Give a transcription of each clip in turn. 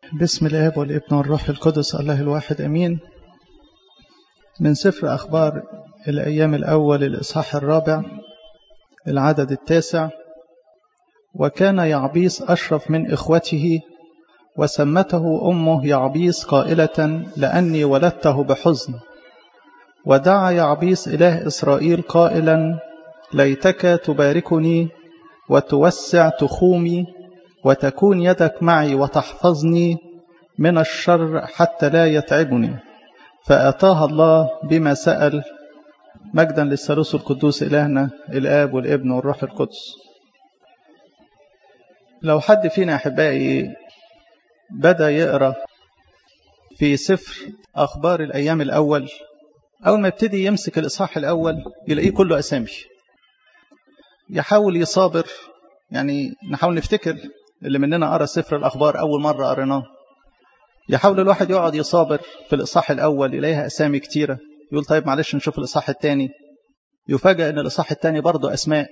بسم الاب والابن والروح القدس الله الواحد امين من سفر اخبار الايام الاول الاصحاح الرابع العدد التاسع وكان يعبيس اشرف من اخوته وسمته امه يعبيس قائله لاني ولدته بحزن ودعا يعبيس اله اسرائيل قائلا ليتك تباركني وتوسع تخومي وتكون يدك معي وتحفظني من الشر حتى لا يتعبني فأتاها الله بما سأل مجدا للثالوث القدوس إلهنا الآب والابن والروح القدس لو حد فينا أحبائي بدأ يقرأ في سفر أخبار الأيام الأول أول ما يبتدي يمسك الإصحاح الأول يلاقيه كله أسامي يحاول يصابر يعني نحاول نفتكر اللي مننا قرأ سفر الأخبار أول مرة قريناه يحاول الواحد يقعد يصابر في الإصحاح الأول يلاقيها أسامي كتيرة يقول طيب معلش نشوف الإصحاح الثاني يفاجأ أن الإصحاح الثاني برضه أسماء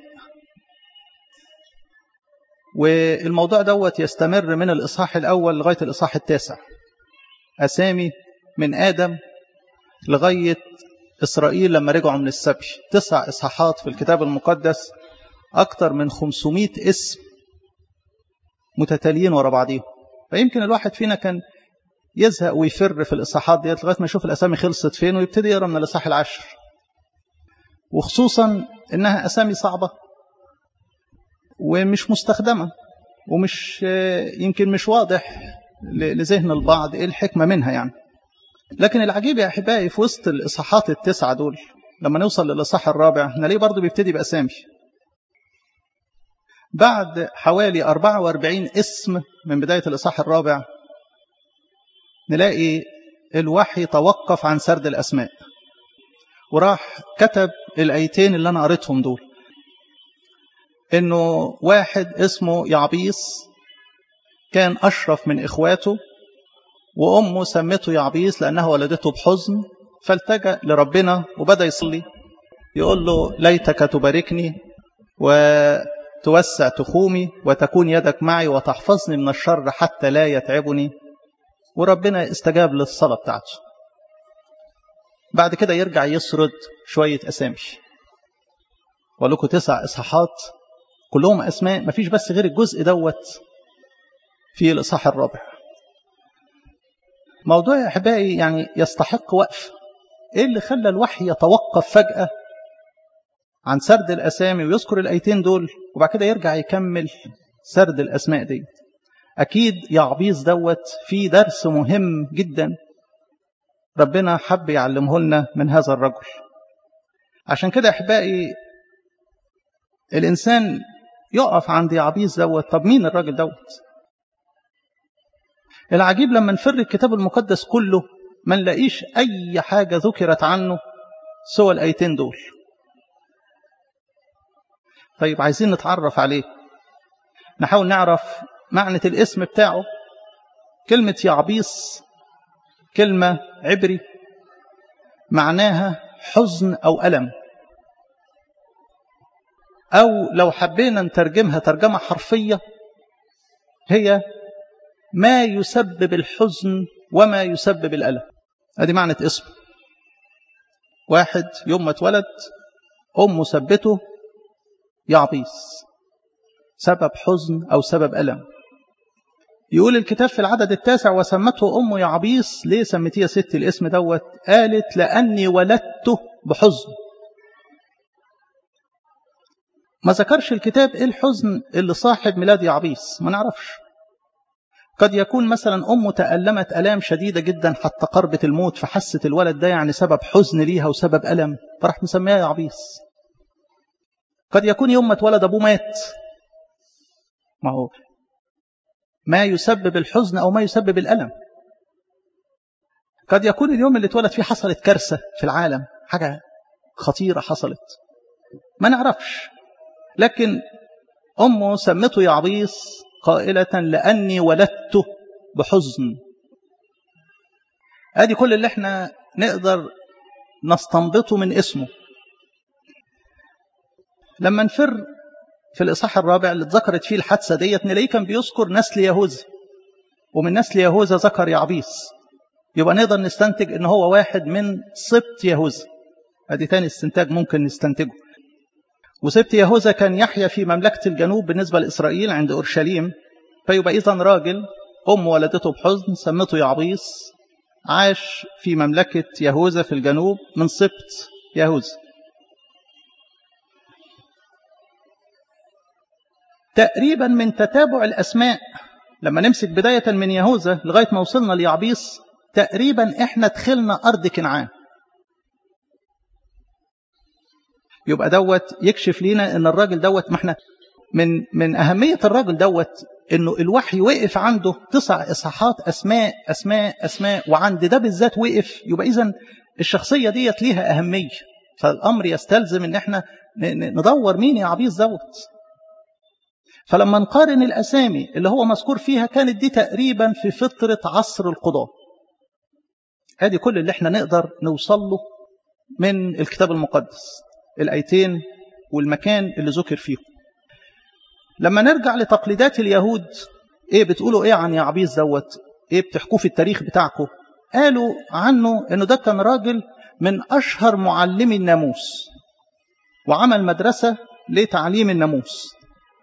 والموضوع دوت يستمر من الإصحاح الأول لغاية الإصحاح التاسع أسامي من آدم لغاية إسرائيل لما رجعوا من السبي تسع إصحاحات في الكتاب المقدس أكثر من 500 اسم متتاليين ورا بعضيهم فيمكن الواحد فينا كان يزهق ويفر في الإصحاحات ديت لغاية ما يشوف الأسامي خلصت فين ويبتدي يقرا من الإصحاح العشر وخصوصا إنها أسامي صعبة ومش مستخدمة ومش يمكن مش واضح لذهن البعض إيه الحكمة منها يعني لكن العجيب يا أحبائي في وسط الإصحاحات التسعة دول لما نوصل للإصحاح الرابع نلاقيه برضه بيبتدي بأسامي بعد حوالي 44 اسم من بداية الإصحاح الرابع نلاقي الوحي توقف عن سرد الأسماء وراح كتب الآيتين اللي أنا قريتهم دول إنه واحد اسمه يعبيس كان أشرف من إخواته وأمه سمته يعبيس لأنها ولدته بحزن فالتجأ لربنا وبدأ يصلي يقول له ليتك تباركني وتوسع تخومي وتكون يدك معي وتحفظني من الشر حتى لا يتعبني وربنا استجاب للصلاة بتاعته بعد كده يرجع يسرد شوية أسامي ولكم تسع إصحاحات كلهم أسماء مفيش بس غير الجزء دوت في الإصحاح الرابع موضوع يا أحبائي يعني يستحق وقف إيه اللي خلى الوحي يتوقف فجأة عن سرد الأسامي ويذكر الأيتين دول وبعد كده يرجع يكمل سرد الأسماء دي أكيد يعبيس دوت في درس مهم جدا ربنا حب يعلمه لنا من هذا الرجل عشان كده أحبائي الإنسان يقف عند يعبيس دوت طب مين الراجل دوت العجيب لما نفر الكتاب المقدس كله ما نلاقيش أي حاجة ذكرت عنه سوى الآيتين دول طيب عايزين نتعرف عليه نحاول نعرف معنى الاسم بتاعه كلمة يعبيس كلمة عبري معناها حزن أو ألم أو لو حبينا نترجمها ترجمة حرفية هي ما يسبب الحزن وما يسبب الألم هذه معنى اسمه واحد يوم ما اتولد أمه سبته يعبيس سبب حزن أو سبب ألم يقول الكتاب في العدد التاسع وسمته أمه يعبيس ليه سميتيه ست الاسم دوت قالت لأني ولدته بحزن ما ذكرش الكتاب ايه الحزن اللي صاحب ميلاد يعبيس ما نعرفش قد يكون مثلا أمه تألمت ألام شديدة جدا حتى قربت الموت فحست الولد ده يعني سبب حزن ليها وسبب ألم فراح مسميها يعبيس قد يكون يوم ما اتولد أبوه مات ما هو ما يسبب الحزن أو ما يسبب الألم قد يكون اليوم اللي اتولد فيه حصلت كارثة في العالم حاجة خطيرة حصلت ما نعرفش لكن أمه سمته يعبيس قائلة لأني ولدته بحزن ادي كل اللي احنا نقدر نستنبطه من اسمه لما نفر في الإصحاح الرابع اللي اتذكرت فيه الحادثة ديت نلاقيه كان بيذكر نسل يهوذا ومن نسل يهوذا ذكر يعبيس يبقى نقدر نستنتج ان هو واحد من سبط يهوذا ادي تاني استنتاج ممكن نستنتجه وسبط يهوذا كان يحيى في مملكة الجنوب بالنسبة لإسرائيل عند أورشليم فيبقى إذا راجل أم ولدته بحزن سمته يعبيس عاش في مملكة يهوذا في الجنوب من سبط يهوذا تقريبا من تتابع الأسماء لما نمسك بداية من يهوذا لغاية ما وصلنا ليعبيس تقريبا احنا دخلنا أرض كنعان يبقى دوت يكشف لينا ان الراجل دوت ما احنا من من اهميه الراجل دوت انه الوحي وقف عنده تسع اصحاحات اسماء اسماء اسماء وعند ده بالذات وقف يبقى اذا الشخصيه ديت ليها اهميه فالامر يستلزم ان احنا ندور مين يا عبيس دوت فلما نقارن الاسامي اللي هو مذكور فيها كانت دي تقريبا في فتره عصر القضاه ادي كل اللي احنا نقدر نوصل له من الكتاب المقدس الآيتين والمكان اللي ذكر فيه لما نرجع لتقليدات اليهود ايه بتقولوا ايه عن يعبيس دوت ايه بتحكوه في التاريخ بتاعكم قالوا عنه انه ده كان راجل من اشهر معلمي الناموس وعمل مدرسة لتعليم الناموس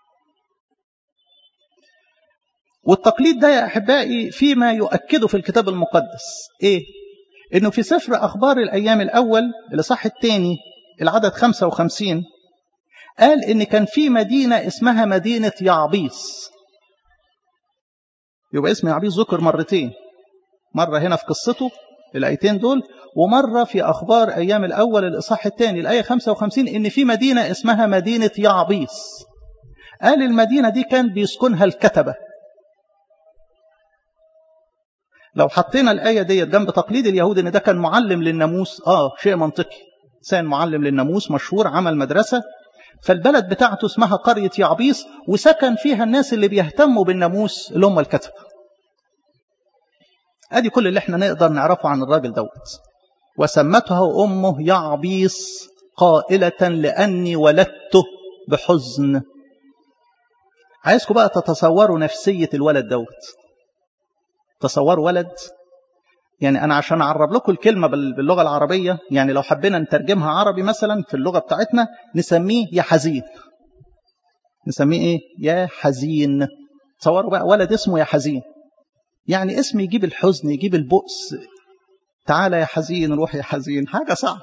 والتقليد ده يا احبائي فيما يؤكده في الكتاب المقدس ايه انه في سفر اخبار الايام الاول الاصحاح الثاني العدد 55 قال إن كان في مدينة اسمها مدينة يعبيس يبقى اسم يعبيس ذكر مرتين مرة هنا في قصته الآيتين دول ومرة في أخبار أيام الأول الإصحاح الثاني الآية 55 إن في مدينة اسمها مدينة يعبيس قال المدينة دي كان بيسكنها الكتبة لو حطينا الآية دي جنب تقليد اليهود إن ده كان معلم للناموس آه شيء منطقي إنسان معلم للناموس مشهور عمل مدرسة فالبلد بتاعته اسمها قرية يعبيس وسكن فيها الناس اللي بيهتموا بالناموس اللي هم الكتب ادي كل اللي احنا نقدر نعرفه عن الراجل دوت وسمته امه يعبيس قائلة لأني ولدته بحزن عايزكم بقى تتصوروا نفسية الولد دوت تصوروا ولد يعني أنا عشان أعرب لكم الكلمة باللغة العربية يعني لو حبينا نترجمها عربي مثلا في اللغة بتاعتنا نسميه يا حزين نسميه إيه؟ يا حزين تصوروا بقى ولد اسمه يا حزين يعني اسم يجيب الحزن يجيب البؤس تعالى يا حزين روح يا حزين حاجة صعب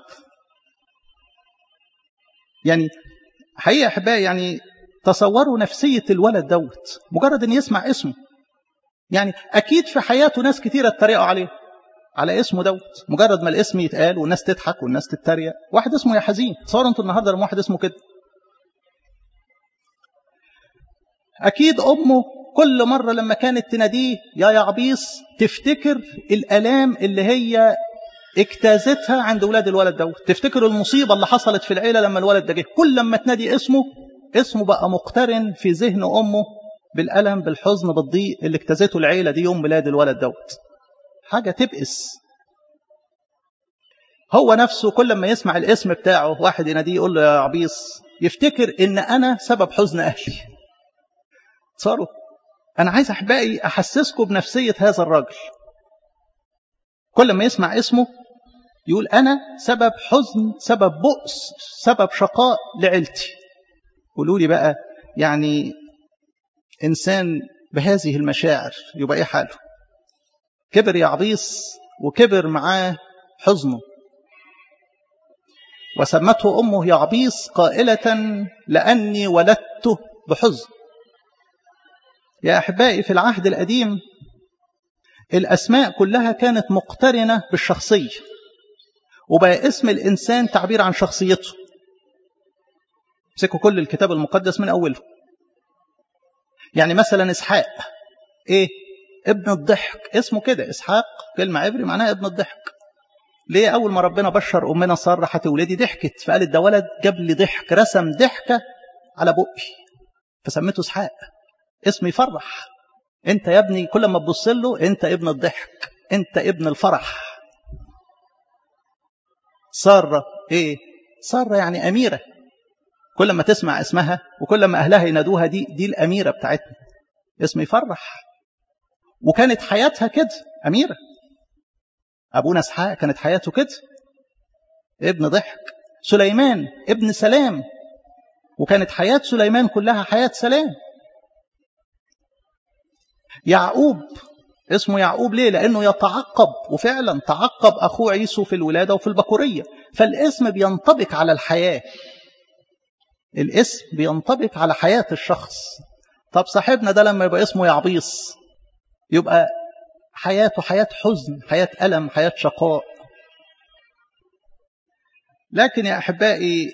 يعني حقيقة أحبائي يعني تصوروا نفسية الولد دوت مجرد أن يسمع اسمه يعني أكيد في حياته ناس كتيرة اتريقوا عليه على اسمه دوت مجرد ما الاسم يتقال والناس تضحك والناس تتريق واحد اسمه يا حزين تصوروا انتوا النهارده لما واحد اسمه كده اكيد امه كل مره لما كانت تناديه يا يعبيس تفتكر الالام اللي هي اجتازتها عند ولاد الولد دوت تفتكر المصيبه اللي حصلت في العيله لما الولد ده جه كل لما تنادي اسمه اسمه بقى مقترن في ذهن امه بالالم بالحزن بالضيق اللي اجتازته العيله دي يوم ميلاد الولد دوت حاجة تبئس هو نفسه كل ما يسمع الاسم بتاعه واحد يناديه يقول له يا عبيس يفتكر ان انا سبب حزن اهلي صاروا انا عايز احبائي احسسكم بنفسية هذا الراجل كل ما يسمع اسمه يقول انا سبب حزن سبب بؤس سبب شقاء لعيلتي قولوا لي بقى يعني انسان بهذه المشاعر يبقى ايه حاله كبر يعبيس وكبر معاه حزنه وسمته أمه يعبيس قائلة لأني ولدته بحزن يا أحبائي في العهد القديم الأسماء كلها كانت مقترنة بالشخصية وبقى اسم الإنسان تعبير عن شخصيته امسكوا كل الكتاب المقدس من أوله يعني مثلا إسحاق إيه ابن الضحك اسمه كده إسحاق كلمة عبري معناها ابن الضحك ليه أول ما ربنا بشر أمنا سارة هتولدي ضحكت فقالت ده ولد جاب لي ضحك رسم ضحكة على بقي فسميته إسحاق اسم يفرح أنت يا ابني كل ما تبص له أنت ابن الضحك أنت ابن الفرح سارة إيه سارة يعني أميرة كل ما تسمع اسمها وكل ما أهلها ينادوها دي دي الأميرة بتاعتنا اسم يفرح وكانت حياتها كده أميرة أبونا اسحاق كانت حياته كده ابن ضحك سليمان ابن سلام وكانت حياة سليمان كلها حياة سلام يعقوب اسمه يعقوب ليه لأنه يتعقب وفعلا تعقب أخوه عيسو في الولادة وفي البكورية فالاسم بينطبق على الحياة الاسم بينطبق على حياة الشخص طب صاحبنا ده لما يبقى اسمه يعبيص يبقى حياته حياة حزن حياة ألم حياة شقاء لكن يا أحبائي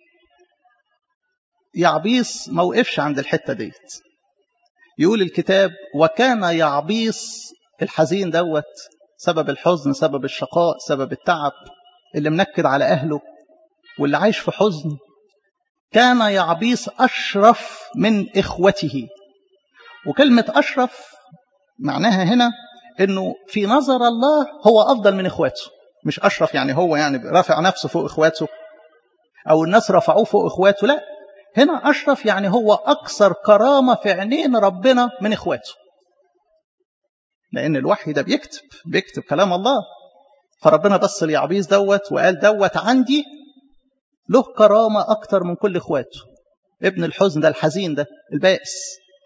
يعبيص ما وقفش عند الحتة ديت يقول الكتاب وكان يعبيص الحزين دوت سبب الحزن سبب الشقاء سبب التعب اللي منكد على أهله واللي عايش في حزن كان يعبيص أشرف من إخوته وكلمة أشرف معناها هنا أنه في نظر الله هو أفضل من إخواته مش أشرف يعني هو يعني رافع نفسه فوق إخواته أو الناس رفعوه فوق إخواته لا هنا أشرف يعني هو أكثر كرامة في عينين ربنا من إخواته لأن الوحي ده بيكتب بيكتب كلام الله فربنا بص ليعبيس دوت وقال دوت عندي له كرامة أكتر من كل إخواته ابن الحزن ده الحزين ده البائس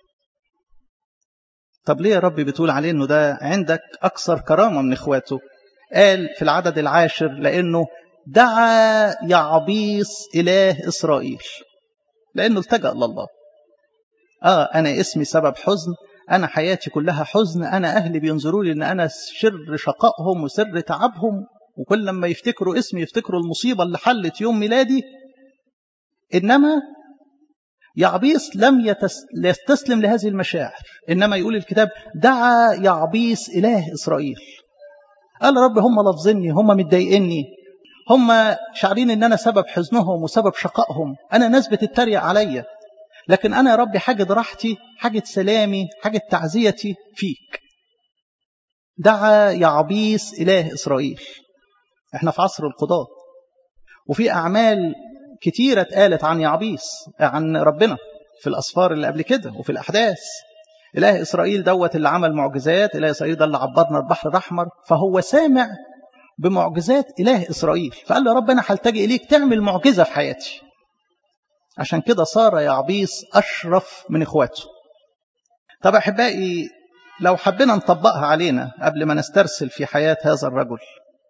طب ليه يا رب بتقول عليه انه ده عندك اكثر كرامه من اخواته قال في العدد العاشر لانه دعا يعبيس اله اسرائيل لانه التجا لله اه انا اسمي سبب حزن انا حياتي كلها حزن انا اهلي بينظروا لي ان انا شر شقائهم وسر تعبهم وكل لما يفتكروا اسمي يفتكروا المصيبه اللي حلت يوم ميلادي انما يعبيس لم يستسلم لهذه المشاعر إنما يقول الكتاب دعا يعبيس إله إسرائيل قال رب هم لفظني هم متضايقني هم شعرين ان انا سبب حزنهم وسبب شقائهم انا ناس بتتريق عليا لكن انا يا رب حاجه راحتي حاجه سلامي حاجه تعزيتي فيك دعا يعبيس اله اسرائيل احنا في عصر القضاء وفي اعمال كتيرة اتقالت عن يعبيس عن ربنا في الأسفار اللي قبل كده وفي الأحداث إله إسرائيل دوت اللي عمل معجزات إله إسرائيل ده اللي عبرنا البحر الأحمر فهو سامع بمعجزات إله إسرائيل فقال له رب أنا هلتجئ إليك تعمل معجزة في حياتي عشان كده صار يعبيس أشرف من إخواته طب أحبائي لو حبينا نطبقها علينا قبل ما نسترسل في حياة هذا الرجل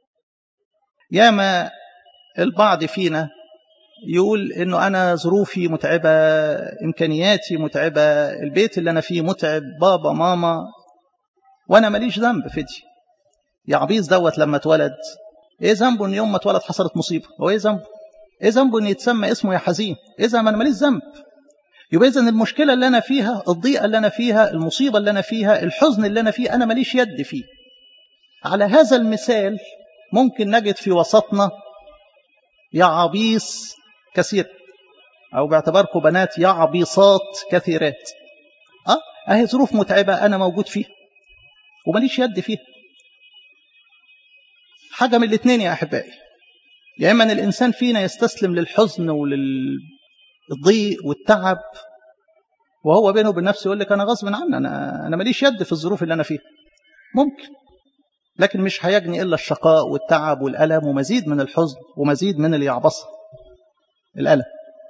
ياما البعض فينا يقول انه انا ظروفي متعبه امكانياتي متعبه البيت اللي انا فيه متعب بابا ماما وانا ماليش ذنب في دي يعبيس دوت لما اتولد ايه ذنبه ان يوم ما اتولد حصلت مصيبه هو ايه ذنبه ايه ذنبه ان يتسمى اسمه يا حزين اذا ما انا ماليش ذنب يبقى اذا المشكله اللي انا فيها الضيقه اللي انا فيها المصيبه اللي انا فيها الحزن اللي انا فيه انا ماليش يد فيه على هذا المثال ممكن نجد في وسطنا يعابيس كثير أو باعتباركم بنات يعبيصات كثيرات أه أهي ظروف متعبة أنا موجود فيها وماليش يد فيها حاجة من الاثنين يا أحبائي يا إما أن الإنسان فينا يستسلم للحزن وللضيق والتعب وهو بينه وبين نفسه يقول لك أنا غصب عني أنا أنا ماليش يد في الظروف اللي أنا فيها ممكن لكن مش هيجني إلا الشقاء والتعب والألم ومزيد من الحزن ومزيد من اليعبصة الألم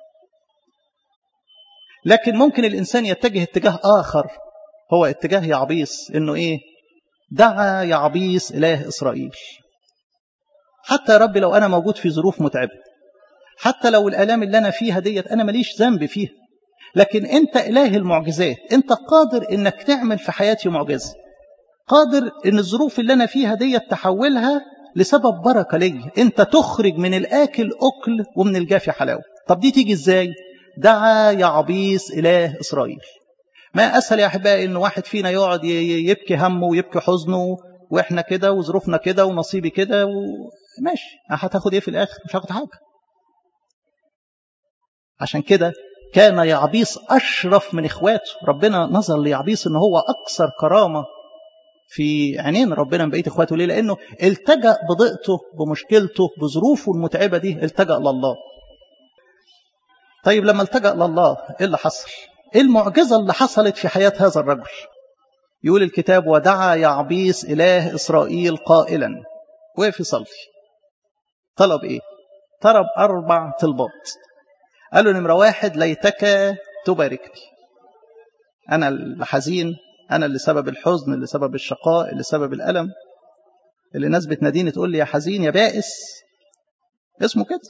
لكن ممكن الإنسان يتجه اتجاه آخر هو اتجاه يعبيس إنه إيه دعا يعبيس إله إسرائيل حتى يا رب لو أنا موجود في ظروف متعبة حتى لو الآلام اللي أنا فيها ديت أنا ماليش ذنب فيها لكن أنت إله المعجزات أنت قادر إنك تعمل في حياتي معجزة قادر إن الظروف اللي أنا فيها ديت تحولها لسبب بركة لي أنت تخرج من الآكل أكل ومن الجافي حلاوة طب دي تيجي إزاي دعا يعبيس إله إسرائيل ما أسهل يا أحبائي إن واحد فينا يقعد يبكي همه ويبكي حزنه وإحنا كده وظروفنا كده ونصيبي كده و... ماشي هتاخد إيه في الآخر مش هاخد حاجة عشان كده كان يعبيس أشرف من إخواته ربنا نظر ليعبيس إن هو أكثر كرامة في عينين ربنا من بقيه اخواته ليه؟ لانه التجا بضيقته بمشكلته بظروفه المتعبه دي التجا لله. طيب لما التجا لله ايه اللي حصل؟ ايه المعجزه اللي حصلت في حياه هذا الرجل؟ يقول الكتاب ودعا يعبيس إله إسرائيل قائلا وقف يصلي طلب إيه؟ طلب أربع طلبات قال له نمرة واحد ليتك تباركني أنا الحزين أنا اللي سبب الحزن اللي سبب الشقاء اللي سبب الألم اللي الناس بتناديني تقول لي يا حزين يا بائس اسمه كده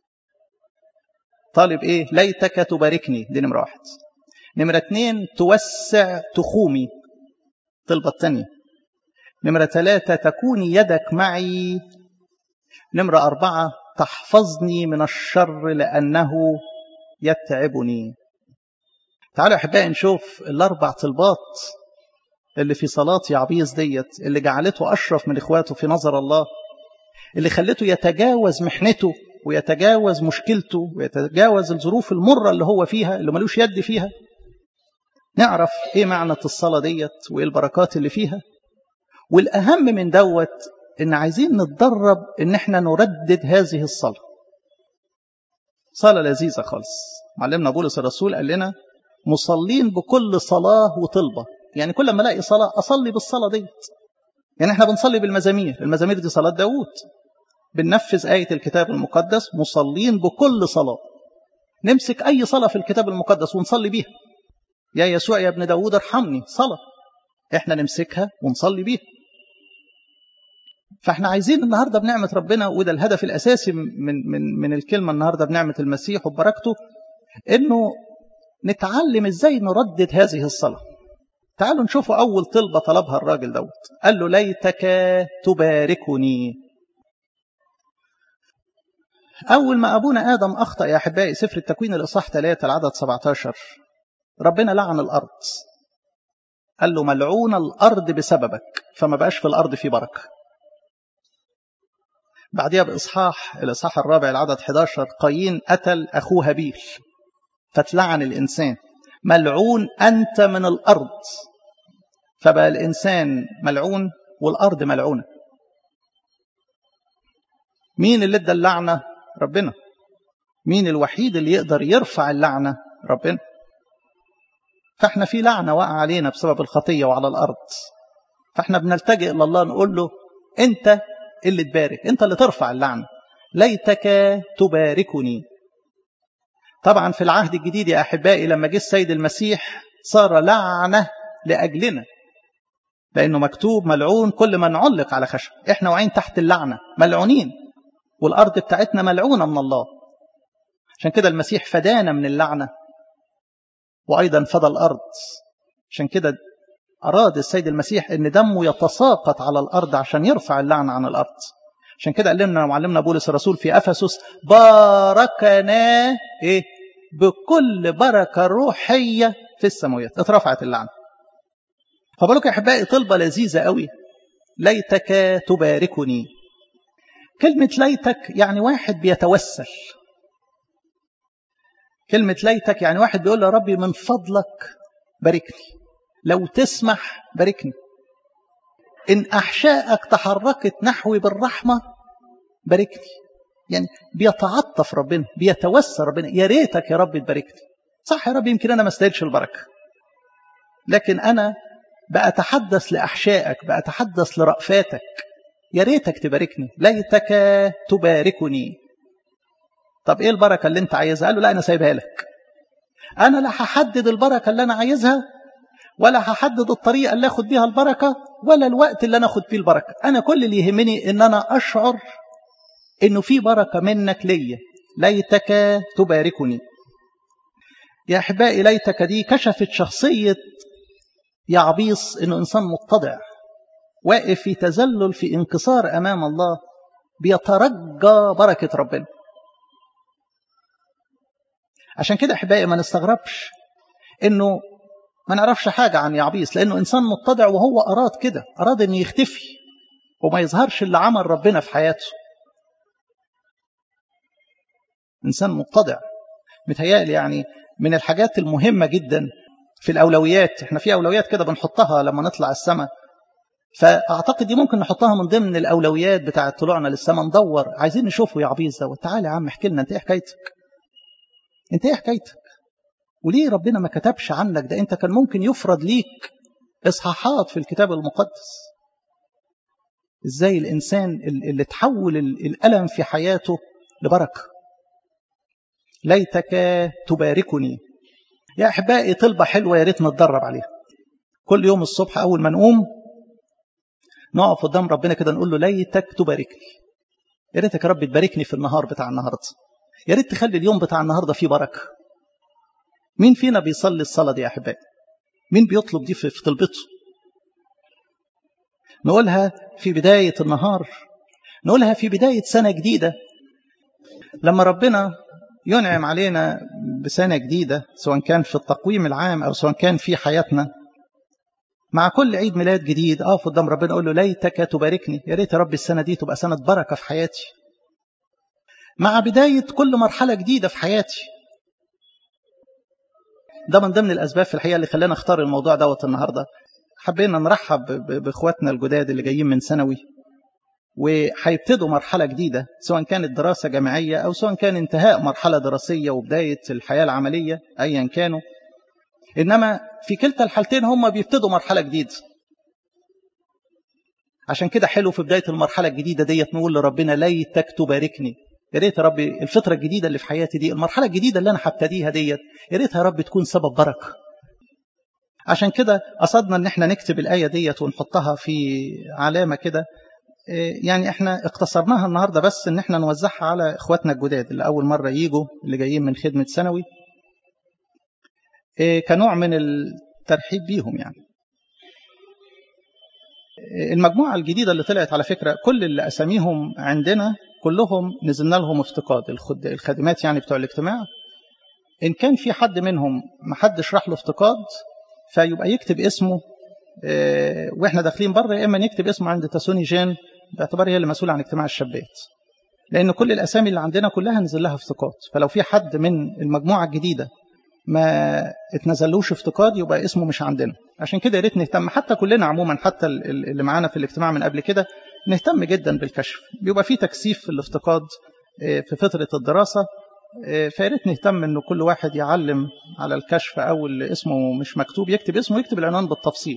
طالب ايه ليتك تباركني دي نمرة واحد نمرة اتنين توسع تخومي طلبة الثانية نمرة ثلاثة تكون يدك معي نمرة أربعة تحفظني من الشر لأنه يتعبني تعالوا أحبائي نشوف الأربع طلبات اللي في صلاة يعبيس ديت اللي جعلته أشرف من إخواته في نظر الله اللي خلته يتجاوز محنته ويتجاوز مشكلته ويتجاوز الظروف المرة اللي هو فيها اللي ملوش يد فيها نعرف ايه معنى الصلاة ديت وايه البركات اللي فيها والأهم من دوت ان عايزين نتدرب ان احنا نردد هذه الصلاة صلاة لذيذة خالص معلمنا بولس الرسول قال لنا مصلين بكل صلاة وطلبة يعني كل ما الاقي صلاة أصلي بالصلاة ديت يعني احنا بنصلي بالمزامير المزامير دي صلاة داوود بننفذ آية الكتاب المقدس مصلين بكل صلاة نمسك أي صلاة في الكتاب المقدس ونصلي بيها يا يسوع يا ابن داود ارحمني صلاة احنا نمسكها ونصلي بيها فاحنا عايزين النهارده بنعمة ربنا وده الهدف الأساسي من من من الكلمة النهارده بنعمة المسيح وبركته إنه نتعلم إزاي نردد هذه الصلاة. تعالوا نشوفوا أول طلبة طلبها الراجل دوت قال له ليتك تباركني أول ما أبونا آدم أخطأ يا أحبائي سفر التكوين الإصحاح 3 العدد 17 ربنا لعن الأرض قال له ملعون الأرض بسببك فما بقاش في الأرض في بركة بعدها بإصحاح الإصحاح الرابع العدد 11 قايين قتل أخوه هابيل فتلعن الإنسان ملعون أنت من الأرض فبقى الإنسان ملعون والأرض ملعونة مين اللي ادى اللعنة ربنا مين الوحيد اللي يقدر يرفع اللعنة ربنا فاحنا في لعنة وقع علينا بسبب الخطية وعلى الأرض فاحنا بنلتجئ إلى الله نقول له أنت اللي تبارك أنت اللي ترفع اللعنة ليتك تباركني طبعا في العهد الجديد يا أحبائي لما جه السيد المسيح صار لعنة لأجلنا لأنه مكتوب ملعون كل من علق على خشب إحنا وعين تحت اللعنة ملعونين والأرض بتاعتنا ملعونة من الله عشان كده المسيح فدانا من اللعنة وأيضا فدى الأرض عشان كده أراد السيد المسيح أن دمه يتساقط على الأرض عشان يرفع اللعنة عن الأرض عشان كده قال لنا معلمنا بولس الرسول في أفسس باركنا إيه بكل بركة روحية في السماوات اترفعت اللعنة فبالك يا أحبائي طلبة لذيذة قوي ليتك تباركني كلمة ليتك يعني واحد بيتوسل كلمة ليتك يعني واحد بيقول يا ربي من فضلك باركني لو تسمح باركني إن أحشائك تحركت نحوي بالرحمة باركني يعني بيتعطف ربنا بيتوسل ربنا يا ريتك يا رب تباركني صح يا رب يمكن أنا ما استاهلش البركة لكن أنا بأتحدث لأحشائك بأتحدث لرأفاتك يا ريتك تباركني ليتك تباركني طب ايه البركه اللي انت عايزها قال له لا انا سايبها لك انا لا هحدد البركه اللي انا عايزها ولا هحدد الطريقه اللي اخد بيها البركه ولا الوقت اللي انا اخد فيه البركه انا كل اللي يهمني ان انا اشعر انه في بركه منك ليا ليتك تباركني يا احبائي ليتك دي كشفت شخصيه يعبيص انه انسان متضع واقف في تذلل في انكسار امام الله بيترجى بركه ربنا عشان كده احبائي ما نستغربش انه ما نعرفش حاجه عن يعبيس لانه انسان متضع وهو اراد كده اراد انه يختفي وما يظهرش اللي عمل ربنا في حياته انسان متضع متهيألي يعني من الحاجات المهمه جدا في الاولويات احنا في اولويات كده بنحطها لما نطلع السماء فاعتقد دي ممكن نحطها من ضمن الاولويات بتاعه طلوعنا للسماء ندور عايزين نشوفه يعبيس ده تعالى يا عم احكي لنا انت ايه حكايتك انت ايه حكايتك وليه ربنا ما كتبش عنك ده انت كان ممكن يفرض ليك إصحاحات في الكتاب المقدس إزاي الإنسان اللي تحول الألم في حياته لبركة ليتك تباركني يا أحبائي طلبة حلوة يا ريت نتدرب عليها كل يوم الصبح أول ما نقوم نقف قدام ربنا كده نقول له ليتك تباركني يا ريتك يا رب تباركني في النهار بتاع النهارده يا ريت تخلي اليوم بتاع النهارده فيه بركه مين فينا بيصلي الصلاه دي يا احبائي مين بيطلب دي في طلبته نقولها في بدايه النهار نقولها في بدايه سنه جديده لما ربنا ينعم علينا بسنه جديده سواء كان في التقويم العام او سواء كان في حياتنا مع كل عيد ميلاد جديد اقف قدام ربنا اقول له ليتك تباركني يا ريت يا رب السنه دي تبقى سنه بركه في حياتي مع بدايه كل مرحله جديده في حياتي ده من ضمن الاسباب في الحقيقه اللي خلانا اختار الموضوع دوت النهارده حبينا نرحب باخواتنا الجداد اللي جايين من ثانوي وهيبتدوا مرحله جديده سواء كانت دراسه جامعيه او سواء كان انتهاء مرحله دراسيه وبدايه الحياه العمليه ايا كانوا إنما في كلتا الحالتين هم بيبتدوا مرحلة جديدة عشان كده حلو في بداية المرحلة الجديدة ديت نقول لربنا ليتك تباركني يا ريت يا رب الفترة الجديدة اللي في حياتي دي المرحلة الجديدة اللي أنا هبتديها ديت يا ريتها يا رب تكون سبب بركة عشان كده قصدنا ان احنا نكتب الآية ديت ونحطها في علامة كده يعني احنا اقتصرناها النهاردة بس ان احنا نوزعها على اخواتنا الجداد اللي أول مرة يجوا اللي جايين من خدمة ثانوي كنوع من الترحيب بيهم يعني المجموعة الجديدة اللي طلعت على فكرة كل اللي أساميهم عندنا كلهم نزلنا لهم افتقاد الخادمات يعني بتوع الاجتماع إن كان في حد منهم ما حدش راح له افتقاد فيبقى يكتب اسمه واحنا داخلين بره يا اما نكتب اسمه عند تاسوني جان باعتبار هي اللي مسؤوله عن اجتماع الشابات لان كل الاسامي اللي عندنا كلها نزل لها افتقاد فلو في حد من المجموعه الجديده ما اتنزلوش افتقاد يبقى اسمه مش عندنا عشان كده يا ريت نهتم حتى كلنا عموما حتى اللي معانا في الاجتماع من قبل كده نهتم جدا بالكشف بيبقى في تكثيف في الافتقاد في فتره الدراسه فيا ريت نهتم انه كل واحد يعلم على الكشف او اللي اسمه مش مكتوب يكتب اسمه يكتب العنوان بالتفصيل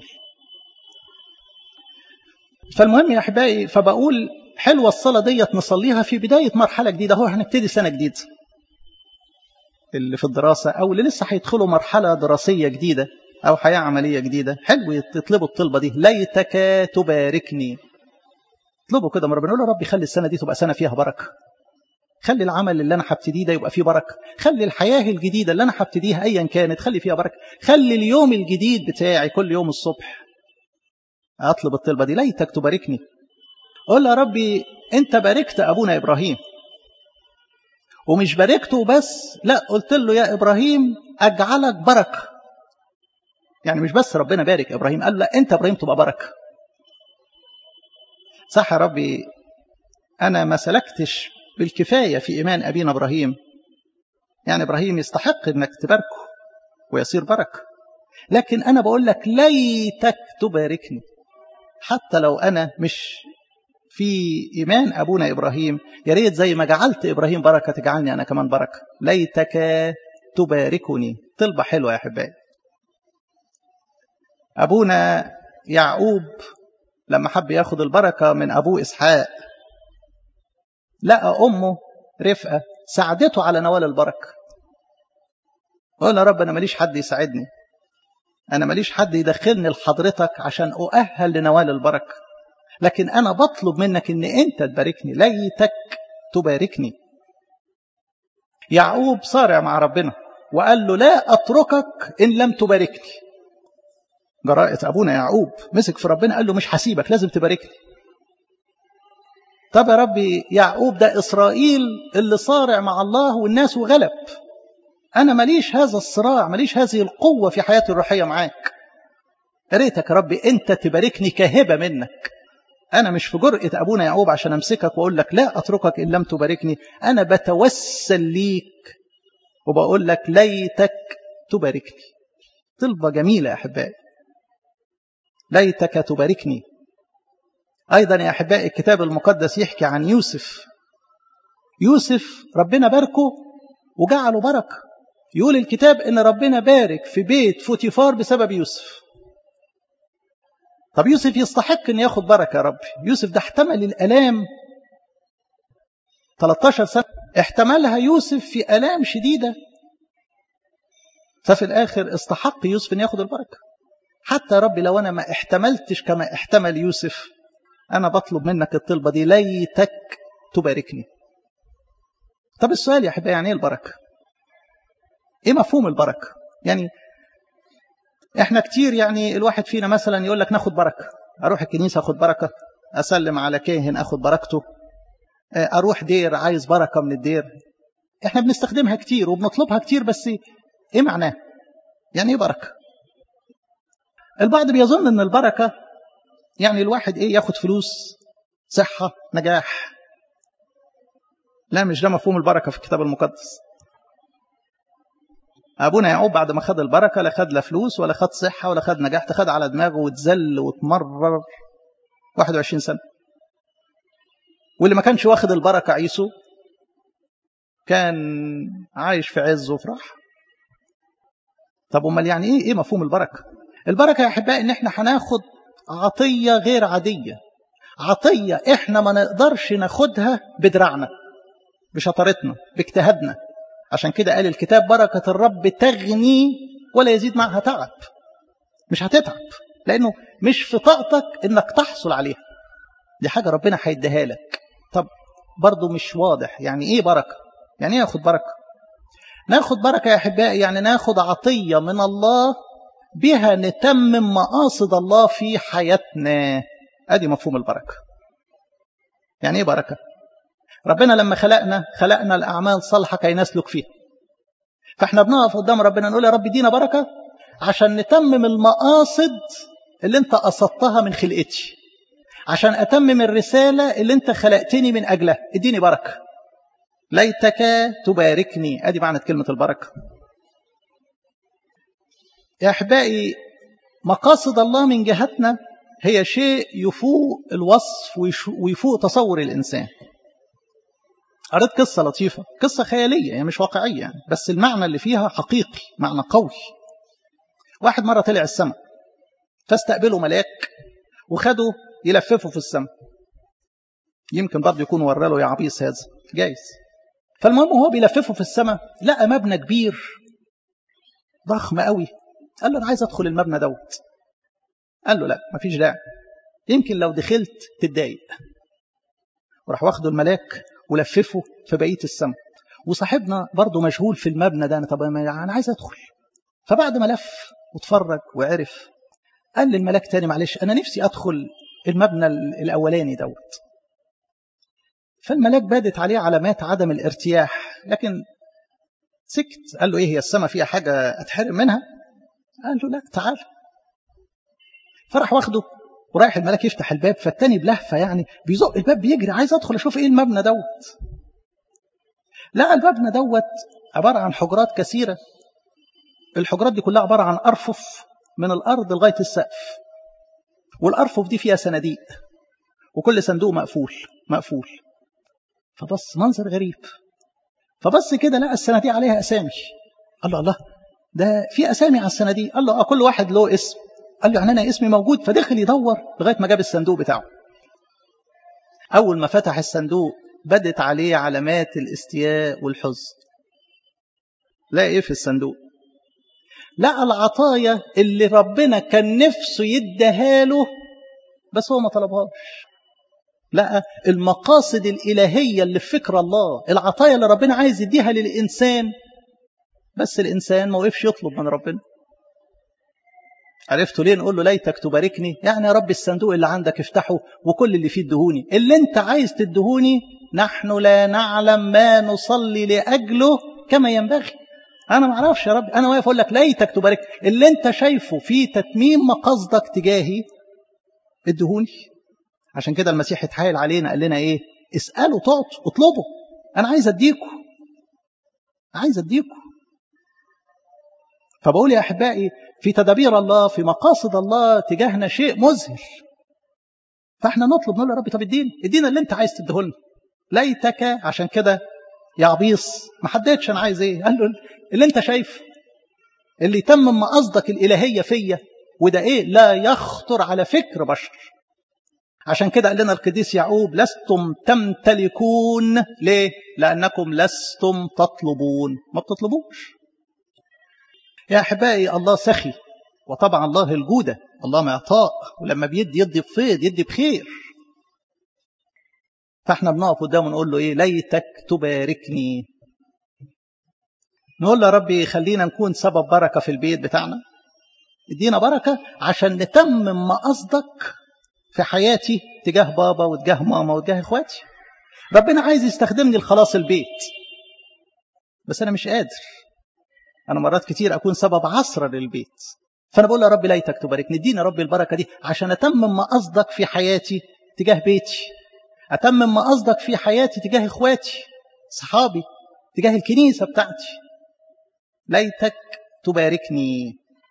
فالمهم يا احبائي فبقول حلوه الصلاه ديت نصليها في بدايه مرحله جديده هو هنبتدي سنه جديده اللي في الدراسة أو اللي لسه هيدخلوا مرحلة دراسية جديدة أو حياة عملية جديدة حلو يطلبوا الطلبة دي ليتك تباركني اطلبوا كده من ربنا يقول ربي خلي السنة دي تبقى سنة فيها بركة خلي العمل اللي أنا هبتديه ده يبقى فيه بركة خلي الحياة الجديدة اللي أنا هبتديها أيا كانت خلي فيها بركة خلي اليوم الجديد بتاعي كل يوم الصبح أطلب الطلبة دي ليتك تباركني قول يا ربي أنت باركت أبونا إبراهيم ومش باركته بس لا قلت له يا إبراهيم أجعلك بركة يعني مش بس ربنا بارك إبراهيم قال لا أنت إبراهيم تبقى بركة صح يا ربي أنا ما سلكتش بالكفاية في إيمان أبينا إبراهيم يعني إبراهيم يستحق أنك تباركه ويصير بركة لكن أنا بقول لك ليتك تباركني حتى لو أنا مش في إيمان أبونا إبراهيم يا ريت زي ما جعلت إبراهيم بركة تجعلني أنا كمان بركة ليتك تباركني طلبة حلوة يا أحبائي أبونا يعقوب لما حب ياخد البركة من أبوه إسحاق لقى أمه رفقة ساعدته على نوال البركة قال يا رب أنا ماليش حد يساعدني أنا ماليش حد يدخلني لحضرتك عشان أؤهل لنوال البركة لكن أنا بطلب منك أن أنت تباركني ليتك تباركني يعقوب صارع مع ربنا وقال له لا أتركك إن لم تباركني جراءة أبونا يعقوب مسك في ربنا قال له مش هسيبك لازم تباركني طب يا ربي يعقوب ده إسرائيل اللي صارع مع الله والناس وغلب أنا ماليش هذا الصراع ماليش هذه القوة في حياتي الروحية معاك يا ريتك يا ربي أنت تباركني كهبة منك أنا مش في جرأة أبونا يعقوب عشان أمسكك وأقول لك لا أتركك إن لم تباركني أنا بتوسل ليك وبقول لك ليتك تباركني طلبة جميلة يا أحبائي ليتك تباركني أيضا يا أحبائي الكتاب المقدس يحكي عن يوسف يوسف ربنا باركه وجعله بركة يقول الكتاب إن ربنا بارك في بيت فوتيفار بسبب يوسف طب يوسف يستحق ان ياخد بركه يا رب يوسف ده احتمل الالام 13 سنه احتملها يوسف في الام شديده ففي الاخر استحق يوسف ان ياخد البركه حتى يا رب لو انا ما احتملتش كما احتمل يوسف انا بطلب منك الطلبه دي ليتك تباركني طب السؤال يا احبائي يعني ايه البركه ايه مفهوم البركه يعني احنا كتير يعني الواحد فينا مثلا يقول لك ناخد بركه اروح الكنيسه اخد بركه اسلم على كاهن اخد بركته اروح دير عايز بركه من الدير احنا بنستخدمها كتير وبنطلبها كتير بس ايه معناه يعني ايه بركه البعض بيظن ان البركه يعني الواحد ايه ياخد فلوس صحه نجاح لا مش ده مفهوم البركه في الكتاب المقدس ابونا يعقوب بعد ما خد البركه لا خد لا فلوس ولا خد صحه ولا خد نجاح خد على دماغه واتذل واتمرر 21 سنه واللي ما كانش واخد البركه عيسو كان عايش في عز وفي راحه طب امال يعني ايه ايه مفهوم البركه البركه يا احبائي ان احنا هناخد عطيه غير عاديه عطيه احنا ما نقدرش ناخدها بدراعنا بشطارتنا باجتهادنا عشان كده قال الكتاب بركة الرب تغني ولا يزيد معها تعب مش هتتعب لأنه مش في طاقتك إنك تحصل عليها دي حاجة ربنا هيديها لك طب برضو مش واضح يعني إيه بركة يعني إيه ناخد بركة ناخد بركة يا أحبائي يعني ناخد عطية من الله بها نتمم مقاصد الله في حياتنا أدي مفهوم البركة يعني إيه بركة ربنا لما خلقنا خلقنا الأعمال صالحة كي نسلك فيها فاحنا بنقف قدام ربنا نقول يا رب ادينا بركة عشان نتمم المقاصد اللي انت قصدتها من خلقتي عشان أتمم الرسالة اللي انت خلقتني من أجلها اديني بركة ليتك تباركني ادي معنى كلمة البركة يا أحبائي مقاصد الله من جهتنا هي شيء يفوق الوصف ويفوق تصور الإنسان قريت قصة لطيفة قصة خيالية يعني مش واقعية يعني بس المعنى اللي فيها حقيقي معنى قوي واحد مرة طلع السماء فاستقبله ملاك وخده يلففه في السماء يمكن برضه يكون ورى له يا عبيس هذا جايز فالمهم هو بيلففه في السماء لقى مبنى كبير ضخم قوي قال له انا عايز ادخل المبنى دوت قال له لا مفيش داعي يمكن لو دخلت تتضايق وراح واخده الملاك ولففه في بقيه السماء وصاحبنا برضه مشغول في المبنى ده انا طب انا عايز ادخل فبعد ما لف واتفرج وعرف قال للملاك تاني معلش انا نفسي ادخل المبنى الاولاني دوت فالملاك بادت عليه علامات عدم الارتياح لكن سكت قال له ايه هي السماء فيها حاجه اتحرم منها قال له لا تعال فراح واخده ورايح الملاك يفتح الباب فالتاني بلهفة يعني بيزق الباب بيجري عايز أدخل أشوف إيه المبنى دوت لقى المبنى دوت عبارة عن حجرات كثيرة الحجرات دي كلها عبارة عن أرفف من الأرض لغاية السقف والأرفف دي فيها صناديق وكل صندوق مقفول مقفول فبص منظر غريب فبص كده لقى الصناديق عليها أسامي قال له الله ده في أسامي على الصناديق قال له آه كل واحد له اسم قال له يعني أنا اسمي موجود فدخل يدور لغاية ما جاب الصندوق بتاعه أول ما فتح الصندوق بدت عليه علامات الاستياء والحزن لقى إيه في الصندوق لقى العطايا اللي ربنا كان نفسه يديها له بس هو ما طلبهاش لقى المقاصد الإلهية اللي في فكر الله العطايا اللي ربنا عايز يديها للإنسان بس الإنسان ما وقفش يطلب من ربنا عرفتوا ليه نقول له ليتك تباركني يعني يا رب الصندوق اللي عندك افتحه وكل اللي فيه ادهوني اللي انت عايز تدهوني نحن لا نعلم ما نصلي لأجله كما ينبغي انا ما اعرفش يا رب انا واقف اقول لك ليتك تبارك اللي انت شايفه في تتميم مقاصدك تجاهي ادهوني عشان كده المسيح اتحايل علينا قال لنا ايه اسالوا تعطوا اطلبوا انا عايز اديكم عايز اديكم فبقول يا احبائي في تدابير الله في مقاصد الله تجاهنا شيء مذهل فاحنا نطلب نقول يا رب طب ادينا ادينا اللي انت عايز تديهولنا ليتك عشان كده يا عبيص ما حددش انا عايز ايه قال له اللي انت شايفه اللي يتمم مقاصدك الالهيه فيا وده ايه لا يخطر على فكر بشر عشان كده قال لنا القديس يعقوب لستم تمتلكون ليه لانكم لستم تطلبون ما بتطلبوش يا احبائي الله سخي وطبعا الله الجوده الله معطاء ولما بيدي يدي بفيض يدي بخير فاحنا بنقف قدامه نقول له ايه ليتك تباركني نقول له يا ربي خلينا نكون سبب بركه في البيت بتاعنا ادينا بركه عشان نتمم مقصدك في حياتي تجاه بابا وتجاه ماما وتجاه اخواتي ربنا عايز يستخدمني لخلاص البيت بس انا مش قادر انا مرات كتير اكون سبب عصرة للبيت فانا بقول يا رب ليتك تباركني اديني يا رب البركه دي عشان اتمم مقصدك في حياتي تجاه بيتي اتمم مقصدك في حياتي تجاه اخواتي صحابي تجاه الكنيسه بتاعتي ليتك تباركني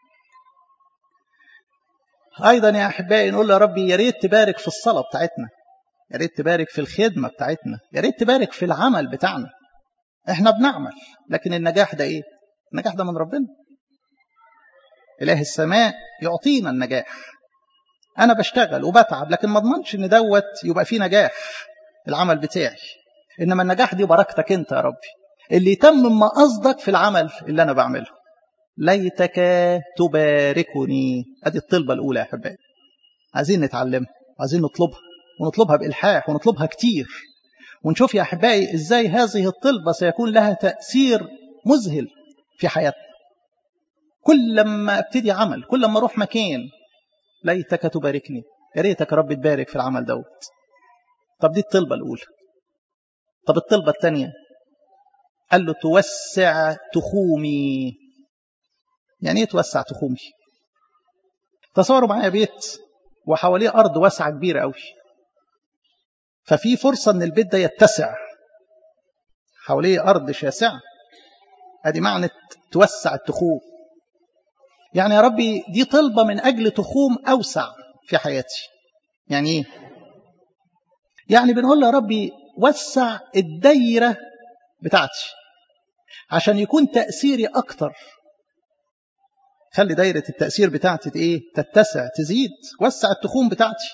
ايضا يا احبائي نقول يا ربي يا ريت تبارك في الصلاه بتاعتنا يا ريت تبارك في الخدمه بتاعتنا يا ريت تبارك في العمل بتاعنا احنا بنعمل لكن النجاح ده ايه النجاح ده من ربنا اله السماء يعطينا النجاح انا بشتغل وبتعب لكن ما اضمنش ان دوت يبقى فيه نجاح العمل بتاعي انما النجاح دي بركتك انت يا ربي اللي يتمم مقصدك في العمل اللي انا بعمله ليتك تباركني ادي الطلبه الاولى يا احبائي عايزين نتعلمها عايزين نطلبها ونطلبها بالحاح ونطلبها كتير ونشوف يا احبائي ازاي هذه الطلبه سيكون لها تاثير مذهل في حياتنا كل لما ابتدي عمل كل لما اروح مكان ليتك تباركني يا ريتك يا رب تبارك في العمل دوت طب دي الطلبه الاولى طب الطلبه الثانيه قال له توسع تخومي يعني ايه توسع تخومي تصوروا معايا بيت وحواليه ارض واسعه كبيره قوي ففي فرصه ان البيت ده يتسع حواليه ارض شاسعه ادي معنى توسع التخوم يعني يا ربي دي طلبه من اجل تخوم اوسع في حياتي يعني ايه يعني بنقول يا ربي وسع الدايره بتاعتي عشان يكون تاثيري اكتر خلي دايره التاثير بتاعتي ايه تتسع تزيد وسع التخوم بتاعتي